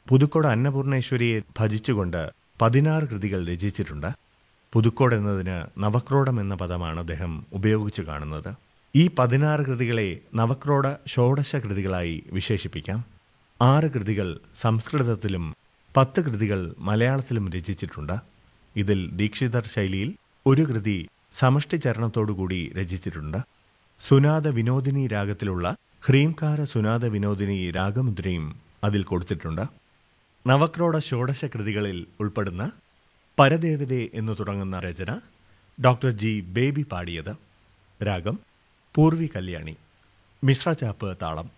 പുതുക്കോട് അന്നപൂർണേശ്വരിയെ ഭജിച്ചുകൊണ്ട് പതിനാറ് കൃതികൾ രചിച്ചിട്ടുണ്ട് പുതുക്കോട് എന്നതിന് നവക്രോഡം എന്ന പദമാണ് അദ്ദേഹം ഉപയോഗിച്ചു കാണുന്നത് ഈ പതിനാറ് കൃതികളെ നവക്രോഡ ഷോഡശ കൃതികളായി വിശേഷിപ്പിക്കാം ആറ് കൃതികൾ സംസ്കൃതത്തിലും പത്ത് കൃതികൾ മലയാളത്തിലും രചിച്ചിട്ടുണ്ട് ഇതിൽ ദീക്ഷിതർ ശൈലിയിൽ ഒരു കൃതി സമഷ്ടി ചരണത്തോടുകൂടി രചിച്ചിട്ടുണ്ട് സുനാദ വിനോദിനി രാഗത്തിലുള്ള ഹ്രീംകാര സുനാദ വിനോദിനി രാഗമുദ്രയും അതിൽ കൊടുത്തിട്ടുണ്ട് നവക്രോഡ ഷോഡശ കൃതികളിൽ ഉൾപ്പെടുന്ന പരദേവതേ എന്നു തുടങ്ങുന്ന രചന ഡോക്ടർ ജി ബേബി പാടിയത് രാഗം പൂർവി കല്യാണി മിശ്ര ചാപ്പ് താളം